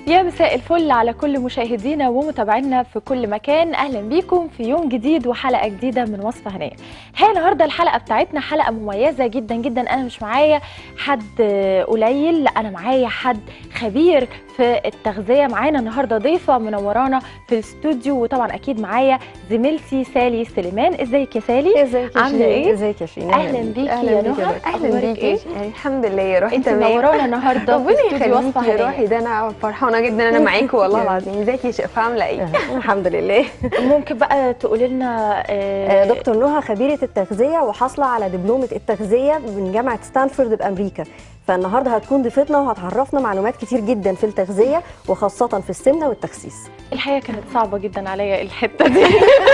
يا مساء الفل على كل مشاهدينا ومتابعينا في كل مكان اهلا بيكم في يوم جديد وحلقه جديده من وصفه هنيه هي النهارده الحلقه بتاعتنا حلقه مميزه جدا جدا انا مش معايا حد قليل لا انا معايا حد خبير في التغذيه معانا النهارده ضيفه منورانا في الاستوديو وطبعا اكيد معايا زميلتي سالي سليمان ازيك يا سالي ازيك يا عاملة شيرين؟ إيه؟ ازيك يا شيرين أهلاً بيكي يا نهى. اهلا أخبارك بيكي إيه؟ يا شيرين. الحمد لله يا روحي انت تمام منورانا النهارده ربنا في استوديو يخليكي وصفه يا هنيه روحي ده انا فرحانه جدا ان انا معاكي والله العظيم ازيك يا شيخ عامله ايه الحمد لله ممكن بقى تقولي لنا آه، دكتور نهى خبيره التغذيه وحاصله على دبلومه التغذيه من جامعه ستانفورد بامريكا فالنهارده هتكون ضيفتنا وهتعرفنا معلومات كتير جدا في التغذيه وخاصه في السمنه والتخسيس الحقيقه كانت صعبه جدا عليا الحته دي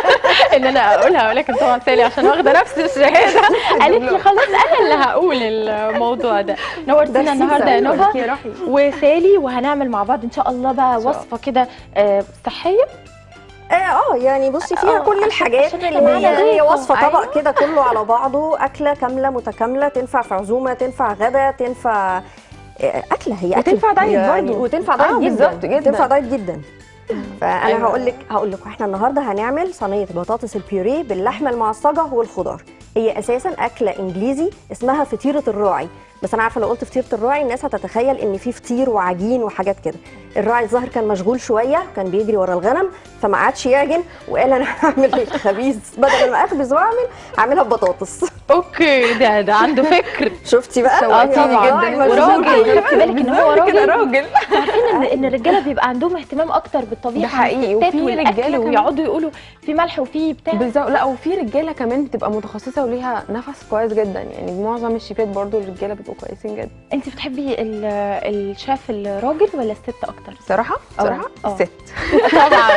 ان انا اقولها ولكن طبعا سالي عشان واخده نفس الشهاده قالت لي خلاص انا اللي هقول الموضوع ده نورتينا النهارده يا نهى يا روحي وسالي وهنعمل مع بعض ان شاء الله بقى إن شاء وصفه كده آه، صحيه اه اه يعني بصي فيها آه، كل الحاجات عشان اللي إحنا معانا هي هي ضيفة. وصفه طبق أيوة. كده كله على بعضه اكله كامله متكامله تنفع في عزومه تنفع غدا تنفع آه، اكله هي اكله وتنفع دايت يعني برضو. وتنفع آه، دايت جدا بالظبط جدا. تنفع دايت جدا فانا أيوة. هقول لك هقول لك احنا النهارده هنعمل صينيه بطاطس البيوريه باللحمه المعصجه والخضار هي اساسا اكله انجليزي اسمها فطيره الراعي بس انا عارفه لو قلت فطيره الراعي الناس هتتخيل ان في فطير وعجين وحاجات كده الراعي الظاهر كان مشغول شويه كان بيجري ورا الغنم فما عادش يعجن وقال انا هعمل الخبيث بدل ما اخبز واعمل هعملها ببطاطس اوكي ده ده عنده فكر شفتي بقى شوقتيني آه، جدا. مشغول. وراجل خدت بالك ان هو بالظبط كده راجل راجل عارفين ان ان الرجاله بيبقى عندهم اهتمام اكتر بالطبيعه ده حقيقي، والستات وفي والاكل رجالة كمان. ويقعدوا يقولوا في ملح وفي بتاع بالظبط لا وفي رجاله كمان بتبقى متخصصه وليها نفس كويس جدا يعني معظم الشيفات برضو الرجاله بيبقوا كويسين جدا انت بتحبي ال- الشاف الراجل ولا الست اكتر صراحه آه، صراحه آه. الست طبعا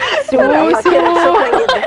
سوسو شكرا جدا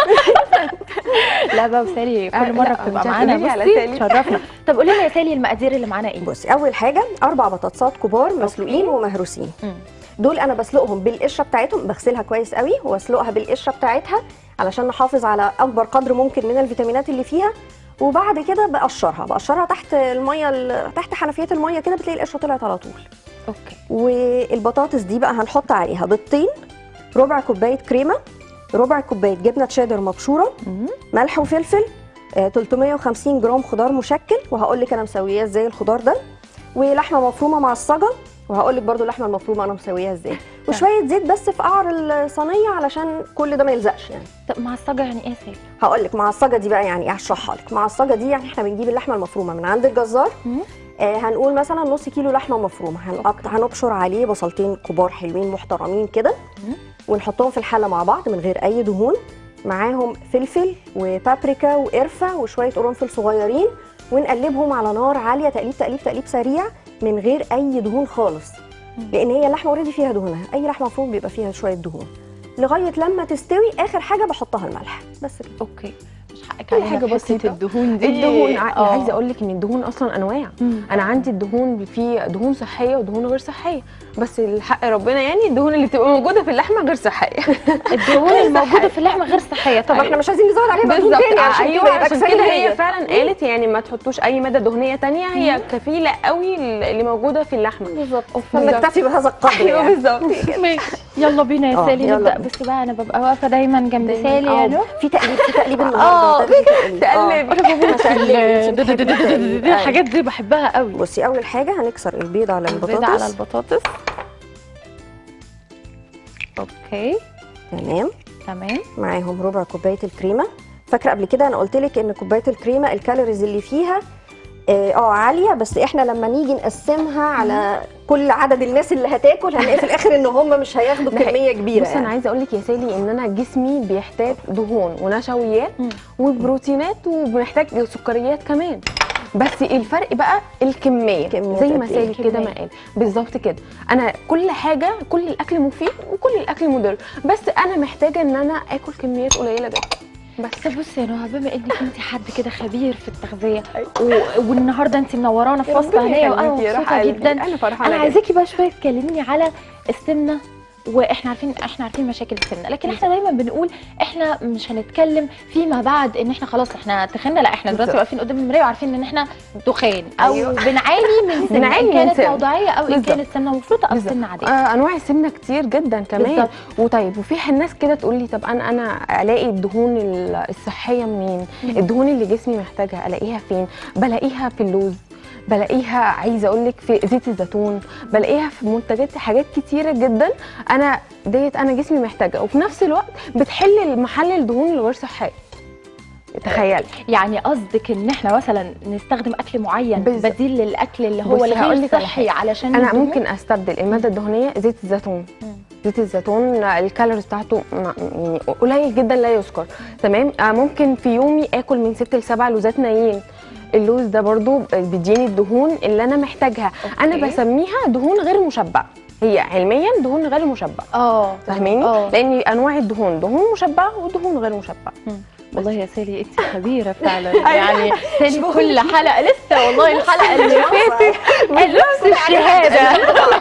لا بقى وسالي آه، كل مره لا، بتبقى مش معانا هتقولي على بصي سالي. شرفنا طب قولي لنا يا سالي المقادير اللي معانا ايه بصي اول حاجه اربع بطاطسات كبار مسلوقين ومهروسين مم. دول انا بسلقهم بالقشره بتاعتهم بغسلها كويس قوي واسلقها بالقشره بتاعتها علشان نحافظ على اكبر قدر ممكن من الفيتامينات اللي فيها وبعد كده بقشرها بقشرها تحت الميه ال- تحت حنفيات الميه كده بتلاقي القشره طلعت على طول اوكي والبطاطس دي بقى هنحط عليها بيضتين ربع كوبايه كريمه ربع كوبايه جبنه تشيدر مبشوره مم. ملح وفلفل آه، 350 جرام خضار مشكل وهقول لك انا مسوياه ازاي الخضار ده ولحمه مفرومه معصجه وهقول لك برده اللحمه المفرومه انا مسوياها ازاي وشويه زيت بس في قعر الصينيه علشان كل ده ما يلزقش يعني طب معصجه يعني ايه يا سالي هقول لك معصجه دي بقى يعني ايه هشرحها لك معصجه دي يعني احنا بنجيب اللحمه المفرومه من عند الجزار مم. آه هنقول مثلا نص كيلو لحمه مفرومه هنقطع هنبشر عليه بصلتين كبار حلوين محترمين كده مم. ونحطهم في الحله مع بعض من غير اي دهون معاهم فلفل وبابريكا وقرفه وشويه قرنفل صغيرين ونقلبهم على نار عاليه تقليب تقليب تقليب سريع من غير اي دهون خالص مم. لان هي اللحمه اوريدي فيها دهونها اي لحمه مفروم بيبقى فيها شويه دهون لغايه لما تستوي اخر حاجه بحطها الملح بس كده اوكي مش حقك كل علينا حاجة في حتة بسيطة. الدهون دي الدهون ع- آه. عايزه اقول لك ان الدهون اصلا انواع مم. انا عندي الدهون في دهون صحيه ودهون غير صحيه بس الحق ربنا يعني الدهون اللي بتبقى موجوده في اللحمه غير صحيه الدهون الموجوده في اللحمه غير صحيه طب طب احنا مش عايزين نزود عليها بقى دهون بالظبط تاني عشان ايوه كده يبقى عشان كفايه كده هي هي فعلا قالت يعني ما تحطوش اي ماده دهنيه تانية هي كفيله قوي اللي موجوده في اللحمه بالظبط فنكتفي بهذا القدر ايوه يعني بالظبط ماشي يلا بينا يا آه، سالي يلا نبدا بينا. بس بقى انا ببقى واقفه دايما جنب دايماً. سالي آه. يا نور في تقليب في تقليب آه، النهارده ده في تقليب. آه. تقلبي انا بموت في تقلبي، ال- بتحبي التقليب. دي الحاجات دي بحبها قوي بصي اول حاجه هنكسر البيض على البيض على البطاطس البطاطس اوكي تمام تمام معاهم ربع كوبايه الكريمه فاكره قبل كده انا قلت لك ان كوبايه الكريمه الكالوريز اللي فيها اه آه، عاليه بس احنا لما نيجي نقسمها على كل عدد الناس اللي هتاكل هنلاقي في الاخر ان هم مش هياخدوا ده حقيقي. كميه كبيره بص انا يعني. عايزه اقول لك يا سالي ان انا جسمي بيحتاج دهون ونشويات مم. وبروتينات وبنحتاج سكريات كمان بس الفرق بقى الكميه كمية زي قد ما إيه؟ سالي كده كمية. ما قال بالظبط كده انا كل حاجه كل الاكل مفيد وكل الاكل مضر بس انا محتاجه ان انا اكل كميات قليله جدا بس طب بصي يا نهى بما انك انت حد كده خبير في التغذيه أيوة. و... والنهارده انت منورانا في وصفه ربنا هنيه وانا يخليكي يا روح مبسوطه قلبي. جدا انا فرحانه انا جدا. عايزاكي بقى شويه تكلميني على السمنه واحنا عارفين احنا عارفين مشاكل السمنه لكن احنا دايما بنقول احنا مش هنتكلم فيما بعد ان احنا خلاص احنا تخنا لا احنا دلوقتي بالظبط. واقفين قدام المرايه وعارفين ان احنا دخان او أيوة. بنعاني من سمنه بنعاني ان من كانت سمنة. موضعيه او ان بالظبط. كانت سمنه مفروضه او بالظبط. سمنه عاديه آه انواع السمنه كتير جدا كمان بالظبط. وطيب وفي ناس كده تقول لي طب انا انا الاقي الدهون ال- الصحيه منين الدهون اللي جسمي محتاجها الاقيها فين بلاقيها في اللوز بلاقيها عايزه اقول لك في زيت الزيتون بلاقيها في منتجات حاجات كتيره جدا انا ديت انا جسمي محتاجها وفي نفس الوقت بتحل محل الدهون الغير صحيه تخيلي يعني قصدك ان احنا مثلا نستخدم اكل معين بالظبط. بديل للاكل اللي هو بصي هقول الغير لك على صحي علشان انا الدهون؟ ممكن استبدل الماده الدهنيه زيت الزيتون مم. زيت الزيتون الكالوريز بتاعته ما- يعني قليل جدا لا يذكر تمام آه ممكن في يومي اكل من ست لسبع لوزات نايين اللوز ده برضو بيديني الدهون اللي انا محتاجها انا أوكي. بسميها دهون غير مشبعه هي علميا دهون غير مشبعه اه فاهماني اه لان انواع الدهون دهون مشبعه ودهون غير مشبعه والله يا سالي انت خبيره فعلا يعني سالي كل حلقه لسه والله الحلقه اللي فاتت قالت نفس الشهاده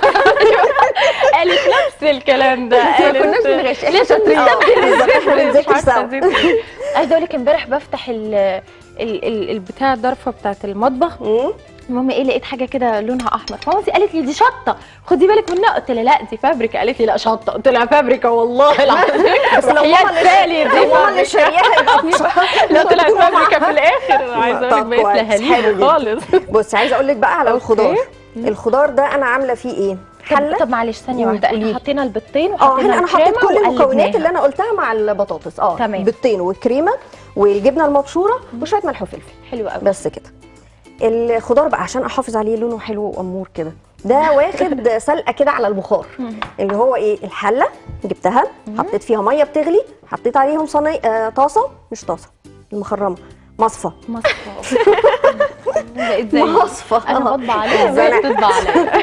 قالت نفس الكلام ده ما قالت كناش بنغش احنا لازم شاطرين نستبدل بالظبط، احنا الزيت. بنذاكر مش عارفة سوا. زيت. عايزه اقول لك امبارح بفتح ال ال- ال- البتاع الضرفه بتاعت المطبخ مم. المهم ايه لقيت حاجه كده لونها احمر فمامتي قالت لي دي شطه خدي بالك منها قلت لها لا دي فابريكا قالت لي لا شطه قلت لها فابريكا والله العظيم بس لو ماما وحياة اللي سالي دي لو ماما اللي فابريكا. شارياها يبقى مش لا طلعت فابريكا في الاخر عايزه اقول لك طب بقيت كويس، حلو لهاليب جدا. خالص بص عايزه اقول لك بقى على أوكي. الخضار الخضار ده انا عامله فيه ايه حله طب معلش ثانيه واحده قولي احنا لي. حطينا البيضتين اه وحطينا هنا انا حطيت الكريمة كل المكونات وقلبناها. اللي انا قلتها مع البطاطس اه تمام. بيضتين والكريمه والجبنه المبشوره وشويه ملح وفلفل حلو قوي بس كده الخضار بقى عشان احافظ عليه لونه حلو وامور كده ده واخد سلقه كده على البخار اللي هو ايه الحله جبتها حطيت فيها ميه بتغلي حطيت عليهم صينيه آه طاسه مش طاسه المخرمه مصفى مصفى بقيت زي مصفى انا آه. بطبع عليها زي وهي بتطبع عليا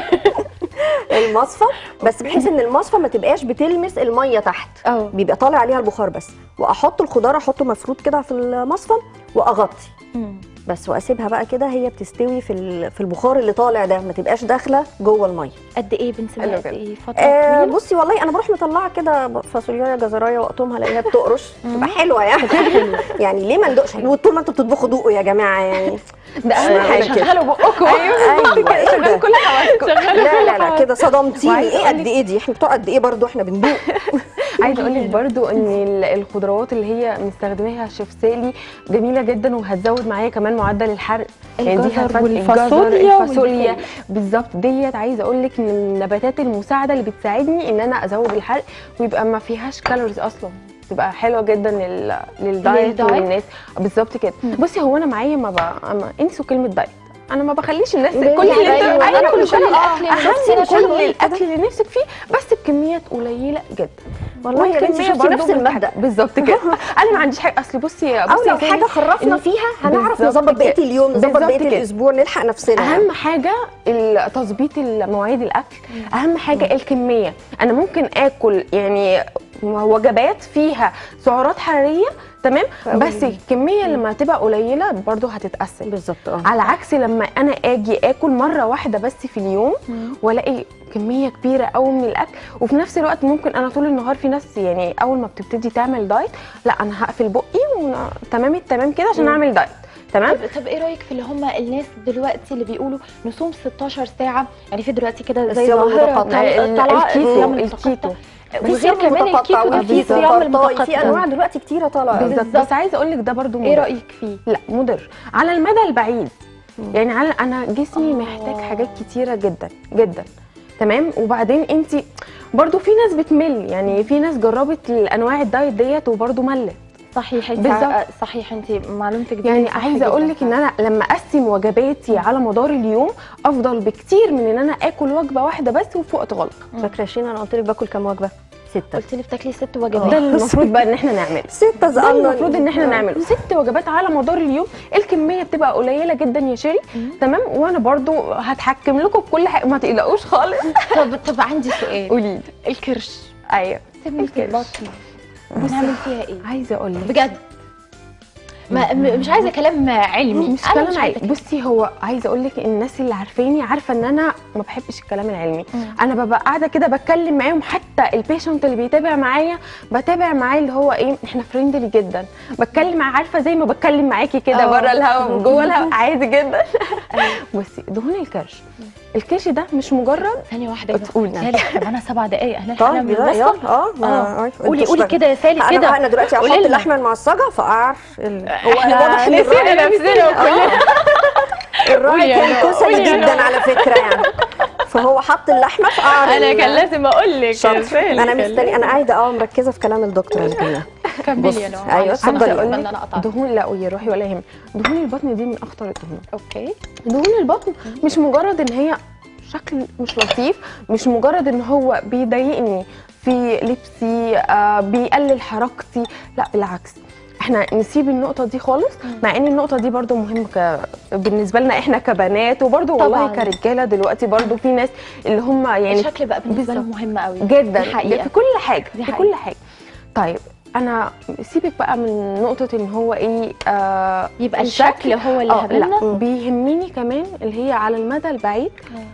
المصفى بس بحيث ان المصفى ما تبقاش بتلمس الميه تحت اه بيبقى طالع عليها البخار بس واحط الخضار احطه مفروض كده في المصفى واغطي مم. بس واسيبها بقى كده هي بتستوي في ال- في البخار اللي طالع ده ما تبقاش داخله جوه الميه قد ايه بنسيبها حلو قد جدا. ايه فتره آه طويله بصي والله انا بروح مطلعه كده فاصوليا جزرايه واقطمها الاقيها بتقرش تبقى حلوه يعني يعني ليه ما ندوقش وطول ما انتوا بتطبخوا دوقوا يا جماعه يعني ده اهم اشمعنى حاجه كده؟ شغلوا بقكم ايوه ايه شغال ده كل حواسكم لا لا لا كده صدمتيني وعايزة ايه قد ايه دي احنا بتوع قد ايه برضو احنا بندوق عايزه اقول لك برضو ان ال- الخضروات اللي هي مستخدماها شيف سالي جميله جدا وهتزود معايا كمان معدل الحرق يعني دي الجزر هتفت- والفاصوليا الفاصوليا والبسله. بالظبط ديت عايزه اقول لك من النباتات المساعده اللي بتساعدني ان انا ازود الحرق ويبقى ما فيهاش كالوريز اصلا تبقى حلوه جدا لل... للدايت للدايت؟ والناس بالظبط كده بصي هو انا معايا ما بقى أما انسوا كلمه دايت انا ما بخليش الناس كل اللي انت أيوة، أيوة، أنا كل كل كل الأكل اللي نفسنا اهم فيه كل بقول الاكل اللي نفسك فيه بس بكميات قليله جدا والله يا بنتي والكمية شفتي برضو نفس المبدا بتحدد. بالظبط كده انا ما عنديش حاجه اصل بصي او بصي يا لو سالي، حاجه خرفنا إن- فيها هنعرف بالظبط نظبط بقيه كده. اليوم نظبط بالظبط بقيه كده. الاسبوع نلحق نفسنا اهم حاجه ال- تظبيط مواعيد الاكل اهم حاجه الكميه انا ممكن اكل يعني وجبات فيها سعرات حراريه تمام بس الكميه لما تبقى قليله برضو هتتقسم بالظبط اه على عكس لما انا اجي اكل مره واحده بس في اليوم والاقي كميه كبيره قوي من الاكل وفي نفس الوقت ممكن انا طول النهار في ناس يعني اول ما بتبتدي تعمل دايت لا انا هقفل بقي وتمام التمام كده عشان مم. اعمل دايت تمام طب, طب ايه رايك في اللي هم الناس دلوقتي اللي بيقولوا نصوم 16 ساعه يعني في دلوقتي كده زي الصيام ظاهره المتقطع. طالعه ال- طالعة الكيتو الصيام الكيتو المتقطع. في وغير صيام كمان متقطع الكيتو ده وفي في صيام تقطعي، في المتقطع انواع دلوقتي كتيره طالعه بالظبط بالظبط. بس عايزه اقول لك ده برضو ايه مضر. رايك فيه لا مضر على المدى البعيد يعني على انا جسمي آه. محتاج حاجات كتيره جدا جدا تمام وبعدين انت برضو في ناس بتمل يعني في ناس جربت الانواع الدايت ديت وبرضو ملت صحيح انت بالظبط. ع- صحيح انت معلومتك دي يعني صح عايزه جداً اقول لك ان فعلاً. انا لما اقسم وجباتي على مدار اليوم افضل بكتير من ان انا اكل وجبه واحده بس وفي وقت غلط فاكره شينا انا قلت لك باكل كام وجبه سته قلت لي بتاكلي ست ده وجبات المفروض بقى ان احنا نعمله سته ده زقلنا المفروض ان احنا نعمله ست وجبات على مدار اليوم الكميه بتبقى قليله جدا يا شيري تمام وانا برضو هتحكم لكم بكل حاجه ما تقلقوش خالص طب طب عندي سؤال قولي لي الكرش ايوه سيبني في الكرش. البطن بنعمل فيها ايه عايزه اقول لك بجد ما م- مش عايزه كلام علمي مش أنا كلام عايزة علمي بصي هو عايزه اقول لك الناس اللي عارفاني عارفه ان انا ما بحبش الكلام العلمي مم. انا ببقى قاعده كده بتكلم معاهم حتى البيشنت اللي بيتابع معايا بتابع معاه اللي هو ايه احنا فريندلي جدا بتكلم معاه عارفه زي ما بتكلم معاكي كده آه. بره الهوا جوه الهوا عادي جدا بصي دهون الكرش الكرش ده مش مجرد ثانيه واحده تقولي. سالي احنا معانا سبع دقائق احنا طب هنعمل يلا الوصفه يلا اه ما- اه آه، قولي انت قولي اشتغل. كده يا سالي انا كده بقى انا دلوقتي قولي هحط لنا. اللحمه المعصجه فقعر ال... هو إحنا واضح ان نسينا الراعي نفسنا وكلنا. الراعي قولي يا كان نور، كسل قولي يا جدا نور. على فكره يعني فهو حط اللحمه في قعر انا ال- كان لازم اقول لك يا شاطر. سالي انا مستني انا قاعده اه مركزه في كلام الدكتور الجميله كملي يا نور أيوة، معلش، اتفضلي. أنا اقول آسفة إن لك انا قطعت دهون لا يا روحي ولا يهمك دهون البطن دي من اخطر الدهون اوكي دهون البطن مش مجرد ان هي شكل مش لطيف مش مجرد ان هو بيضايقني في لبسي آه بيقلل حركتي لا بالعكس احنا نسيب النقطة دي خالص مع ان النقطة دي برضو مهمة ك... بالنسبة لنا احنا كبنات وبرضو والله طبعاً. كرجالة دلوقتي برضو في ناس اللي هم يعني الشكل بقى بالنسبه لهم بالظبط. مهم قوي جدا دي حقيقة. في كل حاجه دي في حقيقة. كل حاجه طيب انا سيبك بقى من نقطه ان هو ايه آه يبقى الشكل هو اللي اه لا هبلنا بيهمني كمان اللي هي على المدى البعيد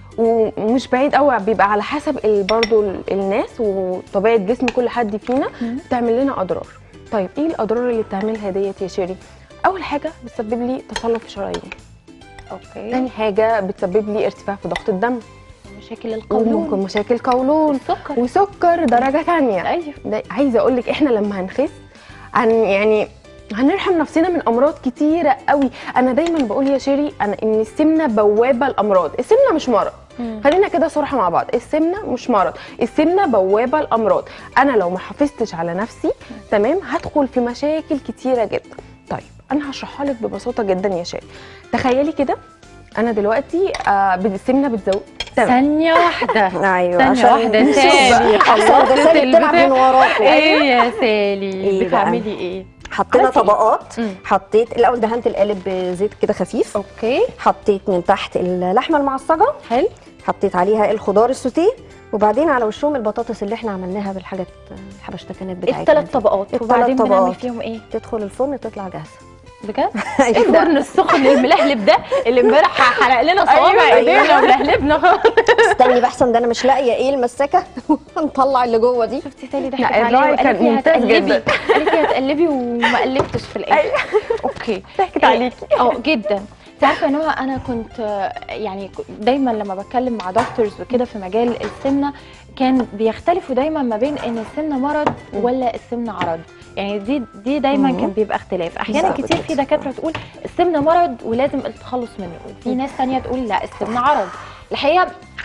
ومش بعيد قوي بيبقى على حسب ال- برضو ال- الناس وطبيعه جسم كل حد فينا مم. بتعمل لنا اضرار طيب ايه الاضرار اللي بتعملها ديت يا شيري اول حاجه بتسبب لي تصلب في شرايين اوكي تاني حاجه بتسبب لي ارتفاع في ضغط الدم مشاكل وممكن القولون مشاكل قولون السكر وسكر درجه تانية ايوه ده عايزه اقول لك احنا لما هنخس عن يعني هنرحم نفسنا من امراض كتيره قوي انا دايما بقول يا شيري انا ان السمنه بوابه الامراض السمنه مش مرض مم. خلينا كده صراحه مع بعض السمنه مش مرض السمنه بوابه الامراض انا لو ما حافظتش على نفسي تمام هدخل في مشاكل كتيره جدا طيب انا هشرحها لك ببساطه جدا يا شيري تخيلي كده انا دلوقتي آه السمنه بتزود تمام ثانيه واحده ايوه ثانيه عشان واحده نشوف سالي بقى. احسن ده سالي بتلعب من وراكم ايه يا سالي إيه بقى؟ بتعملي ايه حطينا عملتي إيه؟ طبقات مم. حطيت الاول دهنت القالب بزيت كده خفيف اوكي حطيت من تحت اللحمه المعصجه حلو حطيت عليها الخضار السوتيه وبعدين على وشهم البطاطس اللي احنا عملناها بالحاجات الحبشتكنات بتاعتنا الثلاث دي. طبقات التلات وبعدين بنعمل طبقات. فيهم ايه تدخل الفرن تطلع جاهزه بجد ايه الفرن السخن الملهلب ده اللي امبارح حرق لنا صوابع أيوة، ايدينا أيوة. ولهلبنا استني بحسن ده انا مش لاقيه ايه المسكه هنطلع اللي جوه دي شفتي سالي ضحكت لا، عليا الراعي وقالت كان لي ممتاز هتقلبي جدا. قالت لي هتقلبي وما قلبتش في الاخر اوكي ضحكت إيه، عليكي اه جدا انت عارفه يا نهى انا كنت آه، يعني ك- دايما لما بتكلم مع دكتورز وكده في مجال السمنه كان بيختلفوا دايما ما بين ان السمنه مرض ولا السمنه عرض يعني دي دي دايما مم. كان بيبقى اختلاف احيانا بالظبط كتير في دكاتره تقول السمنه مرض ولازم التخلص منه وفي ناس تانية تقول لا السمنه عرض الحقيقه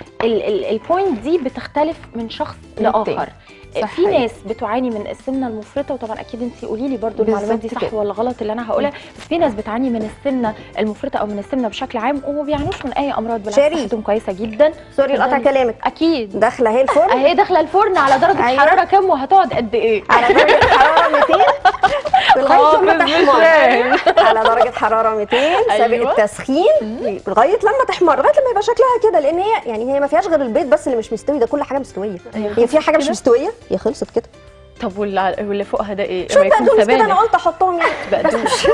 البوينت دي بتختلف من شخص للتاني. لاخر صح في حقيقي. ناس بتعاني من السمنه المفرطه وطبعا اكيد انت قولي لي برضو المعلومات دي بالظبط صح كده. ولا غلط اللي انا هقولها بس في ناس بتعاني من السمنه المفرطه او من السمنه بشكل عام وما بيعانوش من اي امراض بالعكس شيرين. صحتهم كويسه جدا سوري لقطع اتفضلي. كلامك اكيد داخله اهي الفرن اهي داخله الفرن على درجه أيوة. حراره كام وهتقعد قد ايه على درجه حراره 200 لغايه لما تحمر على درجه حراره 200 سابق أيوة. التسخين لغايه لما تحمر لغايه لما يبقى شكلها كده لان هي يعني هي ما فيهاش غير البيض بس اللي مش مستوي ده كل حاجه مستويه هي فيها حاجه مش كده؟ مستويه هي خلصت كده طب واللي واللي فوقها ده ايه؟ شويه ما يكون بقدونس كده انا سبانخ. قلت احطهم يعني بقدونس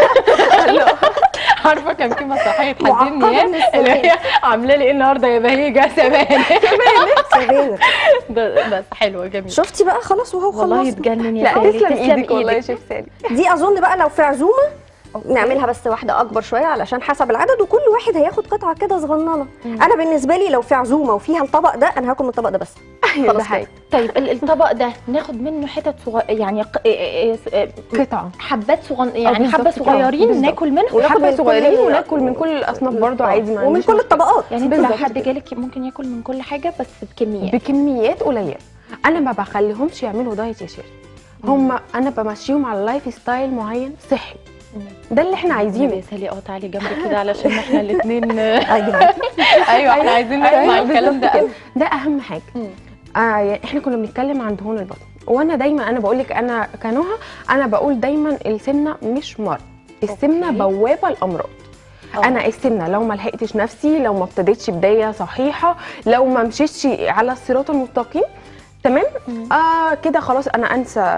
عارفه كان في مسرحيه حزين معقدة نياب من اللي هي السبانخ. عامله لي ايه النهارده يا بهيجه سبانخ سبانخ ده- بس حلوه جميل شفتي بقى خلاص وهو والله خلص يتجنن يا لا سالي تسلم ايدك والله يا شيف سالي دي اظن بقى لو في عزومه نعملها بس واحده اكبر شويه علشان حسب العدد وكل واحد هياخد قطعه كده صغننه انا بالنسبه لي لو في عزومه وفيها الطبق ده انا هاكل من الطبق ده بس ايوه خلاص ده حقيقي طيب ال- الطبق ده ناخد منه حتت صغيره يعني ق- إيه- إيه- إيه- قطعه حبات صغن يعني بالظبط حبه كده. صغيرين بالظبط. ناكل منهم وناخد وحبه من كل صغيرين ال- وناكل من كل الاصناف برضو عادي ما ومن عنديش كل مشكلة. الطبقات يعني انت لو بالظبط حد كده. جالك ممكن ياكل من كل حاجه بس بكميات بكميات قليله انا ما بخليهمش يعملوا دايت يا شيري هم انا بمشيهم على لايف ستايل معين صحي ده اللي احنا عايزين عايزينه يا سالي اه تعالي جنبي كده علشان احنا الاثنين ايوه ايوه احنا عايزين نسمع أيوة، الكلام ده بالظبط قوي كده. ده اهم حاجه مم. آه يعني احنا كنا بنتكلم عن دهون البطن وانا دايما انا بقول لك انا كنهى انا بقول دايما السمنه مش مرض السمنه أوكي. بوابه الامراض آه. انا السمنه لو ما لحقتش نفسي لو ما ابتديتش بدايه صحيحه لو ما مشيتش على الصراط المستقيم تمام مم. اه كده خلاص انا انسى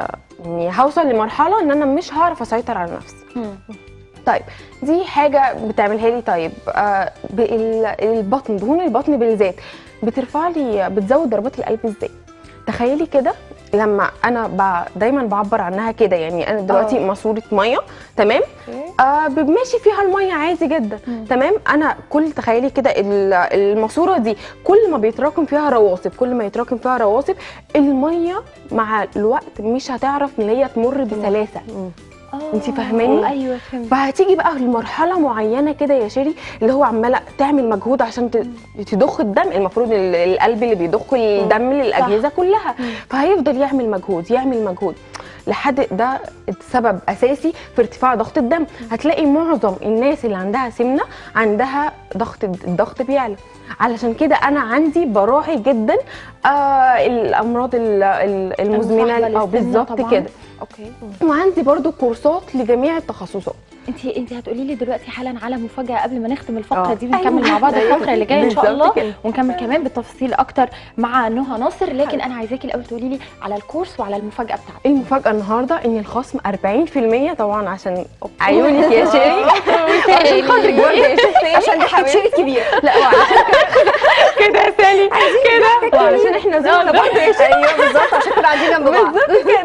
يعني هوصل لمرحله ان انا مش هعرف اسيطر على نفسي مم. طيب دي حاجه بتعملها لي طيب آه بال- البطن دهون البطن بالذات بترفع لي بتزود ضربات القلب ازاي تخيلي كده لما انا ب... دايما بعبر عنها كده يعني انا دلوقتي آه. ماسوره ميه تمام آه ماشي فيها الميه عادي جدا مم. تمام انا كل تخيلي كده ال- الماسوره دي كل ما بيتراكم فيها رواسب كل ما يتراكم فيها رواسب الميه مع الوقت مش هتعرف ان هي تمر بسلاسه آه. انتي فاهماني؟ ايوه فهمت فهتيجي بقى لمرحله معينه كده يا شيري اللي هو عماله تعمل مجهود عشان ت- تضخ الدم المفروض ال- القلب اللي بيضخ الدم للاجهزه كلها مم. فهيفضل يعمل مجهود يعمل مجهود لحد ده سبب اساسي في ارتفاع ضغط الدم هتلاقي معظم الناس اللي عندها سمنه عندها ضغط الضغط بيعلى علشان كده انا عندي براعي جدا آه الامراض ال- ال- المزمنه المصاحبة او للسمنة بالظبط طبعاً. كده اوكي وعندي برضو كورسات لجميع التخصصات انت انت هتقولي لي دلوقتي حالا على مفاجاه قبل ما نختم الفقره آه. دي ونكمل أيوة. مع بعض أيوة. الفقره اللي جايه ان شاء بالظبط الله كده. ونكمل كمان بالتفاصيل اكتر مع نهى ناصر لكن انا عايزاكي الاول تقولي لي على الكورس وعلى المفاجاه بتاعتك المفاجأة النهاردة إن الخصم 40% طبعا عشان عيونك يا شيري عشان خاطرك برضه يا شيري عشان دي حبيبتي كبير لا وعلشان كده يا سالي كده وعلشان احنا زملاء برضه يا شيري ايوه بالظبط عشان كنا قاعدين جنب بعض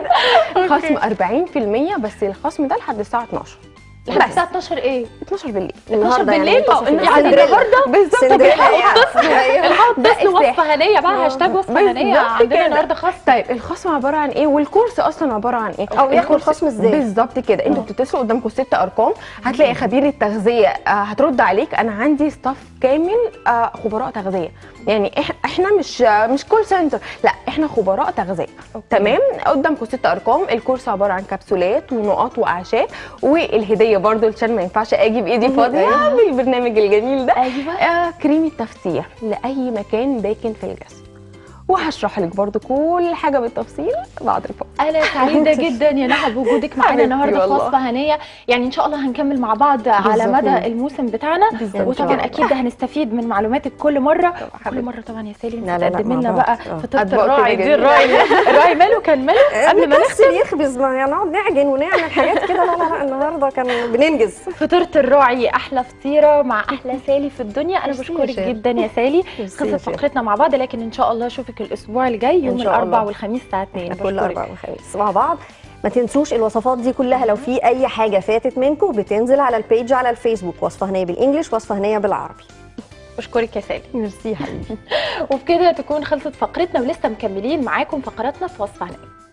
خصم 40% بس الخصم ده لحد الساعة 12 لحد الساعه 12 ايه 12 بالليل 12 النهارده يعني بالليل منتصف اه الليل. يعني سندريلا. النهارده بالظبط سندريلا كده يعني. الحق ده اتصل الساحل. وصفه هنيه بقى هاشتاج وصفه بالظبط هنيه عندنا كده. النهارده خاص طيب الخصم عباره عن ايه والكورس اصلا عباره عن ايه أو ياخدوا الكورس- الخصم إزاي؟ بالظبط كده انتوا بتتصلوا قدامكم ست ارقام هتلاقي خبير التغذيه آه، هترد عليك انا عندي ستاف كامل آه، خبراء تغذيه يعني إح- احنا مش آه، مش كول سنتر لا احنا خبراء تغذيه تمام قدامكم ست ارقام الكورس عباره عن كبسولات ونقاط واعشاب والهديه برضو عشان ما ينفعش اجي بايدي فاضيه بالبرنامج الجميل ده ايوه آه كريم التفتيح لاي مكان باكن في الجسم وهشرح لك برضو كل حاجه بالتفصيل بعد الفاصل انا سعيده جدا يا نهى بوجودك معانا حبيبتي النهارده والله. خاصه هنيه يعني ان شاء الله هنكمل مع بعض على بالظبط. مدى الموسم بتاعنا بالظبط وطبعا كده. اكيد هنستفيد من معلوماتك كل مره كل حبيبتي. مره طبعا يا سالي لا، انت لا، لا، تقدمي مع لنا بعض. بقى آه. فطيره أطباق الراعي كده دي جميلة. الراعي الراعي ماله كان ماله قبل ما نكسل يخبز ما يعني نقعد نعجن ونعمل حاجات كده لا لا لا النهارده كان بننجز فطيره الراعي احلى فطيره مع احلى سالي في الدنيا انا ميرسي يا بشكرك شيخ. جدا يا سالي ميرسي يا خلصت شيخ. فقرتنا مع بعض لكن ان شاء الله اشوفك الاسبوع الجاي يوم شاء الاربعاء الله. والخميس الساعه 2 احنا كل اربعاء وخميس مع بعض ما تنسوش الوصفات دي كلها لو في اي حاجه فاتت منكم بتنزل على البيج على الفيسبوك وصفه هنيه بالانجلش وصفه هنيه بالعربي بشكرك يا سالي ميرسي حبيبي وبكده تكون خلصت فقرتنا ولسه مكملين معاكم فقراتنا في وصفه هنيه